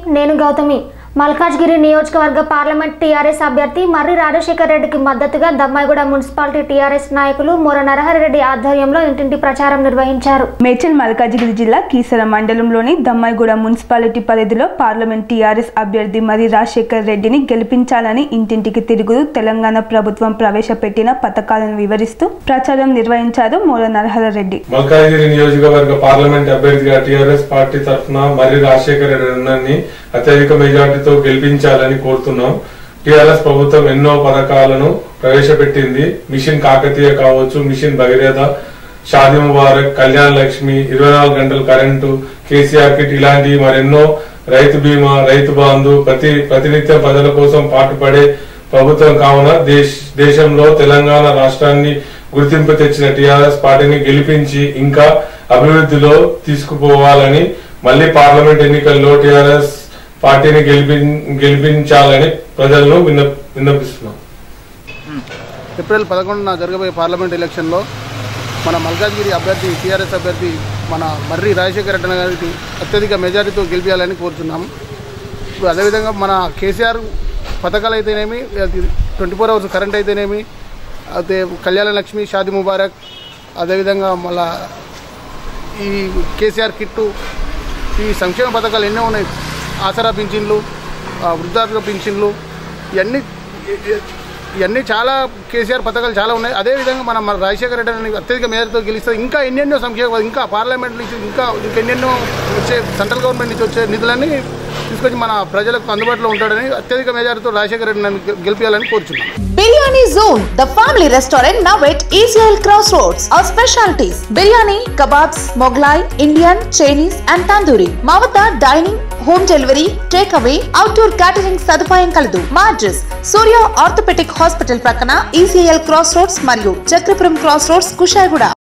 నేను గౌతమి మల్కాజ్గిరి నియోజకవర్గ parliament TRS అభ్యర్థి మర్రి రాజశేఖర్ రెడ్డికి మద్దతుగా దమ్మాయిగూడ మున్సిపాలిటీ టీఆర్ఎస్ నాయకులు మొర నరహరిరెడ్డి ఆధ్వర్యంలో ఇంటింటి ప్రచారం నిర్వహించారు మేడ్చల్ మల్కాజిగిరి జిల్లా కీసర మండలంలోని దమ్మాయిగూడ మున్సిపాలిటీ పరిధిలో పార్లమెంట్ టీఆర్ఎస్ అభ్యర్థి మరి రాజశేఖర్ రెడ్డిని గెలిపించాలని ఇంటింటికి తిరుగుతూ తెలంగాణ ప్రభుత్వం ప్రవేశపెట్టిన పథకాలను వివరిస్తూ ప్రచారం నిర్వహించారు మూల నరహరరెడ్డి మల్కాజిగిరి నియోజకవర్గ పార్లమెంట్ అభ్యర్థిగా టీఆర్ఎస్ పార్టీ తరఫున మర్రి రాజశేఖర రెడ్డిని అత్యధిక మెజార్టీతో గెలిపించాలని కోరుతున్నాం టీఆర్ఎస్ ప్రభుత్వం ఎన్నో పథకాలను ప్రవేశపెట్టింది మిషన్ కాకతీయ కావచ్చు మిషన్ భగీరథ షాదీ ముబారక్ కళ్యాణ్ లక్ష్మి ఇరవై నాలుగు గంటల కరెంటు కేసీఆర్ కిట్ ఇలాంటి మరెన్నో రైతు బీమా రైతు బంధు ప్రతి ప్రతినిత్యం ప్రజల కోసం పాటుపడే ప్రభుత్వం కావున దేశ్ దేశంలో తెలంగాణ రాష్ట్రాన్ని గుర్తింపు తెచ్చిన టీఆర్ఎస్ పార్టీని గెలిపించి ఇంకా అభివృద్ధిలో తీసుకుపోవాలని మళ్ళీ పార్లమెంట్ ఎన్నికల్లో టీఆర్ఎస్ పార్టీని గెలిపి గెలిపించాలని ప్రజలను విన్న విన్నపిస్తున్నాం ఏప్రిల్ పదకొండున జరగబోయే పార్లమెంట్ ఎలక్షన్లో మన మల్కాజ్గిరి అభ్యర్థి టీఆర్ఎస్ అభ్యర్థి మన మర్రి రాజశేఖర రెడ్డి గారికి అత్యధిక మెజారిటీతో గెలిపించాలని కోరుతున్నాం ఇప్పుడు అదేవిధంగా మన కేసీఆర్ పథకాలు అయితేనేమి ట్వంటీ ఫోర్ అవర్స్ కరెంట్ అయితేనేమి అయితే కళ్యాణ లక్ష్మి షాది ముబారక్ అదేవిధంగా మళ్ళా ఈ కేసీఆర్ కిట్టు ఈ సంక్షేమ పథకాలు ఎన్నో ఉన్నాయి ఆసరా పింఛన్లు ఆ, వృద్ధాప్య పింఛన్లు ఇవన్నీ ఇవన్నీ చాలా కేసీఆర్ పథకాలు చాలా ఉన్నాయి అదేవిధంగా మనం మన రాజశేఖర రెడ్డి అని అత్యధిక మేరతో గెలిస్తే ఇంకా ఎన్నెన్నో సంక్షేమ ఇంకా పార్లమెంట్ నుంచి ఇంకా ఇంకెన్నెన్నో వచ్చే సెంట్రల్ గవర్నమెంట్ నుంచి వచ్చే నిధులన్నీ తీసుకొచ్చి మన ప్రజలకు అందుబాటులో ఉంటాడని అత్యధిక మేజార్టీతో రాజశేఖర రెడ్డి నన్ను గెలిపించాలని కోరుచున్నాను biryani zone the family restaurant now at ECIL cross roads our specialities biryani kebabs Mughlai Indian Chinese and tandoori మా వద్ద dining home delivery take away outdoor catering సదుపాయం కలదు మా అడ్రస్ సూర్య ఆర్థోపెటిక్ హాస్పిటల్ ప్రక్కన ఈసీఎల్ క్రాస్ రోడ్స్ మరియు చక్రపురం క్రాస్ రోడ్స్ కుషాయిగూడ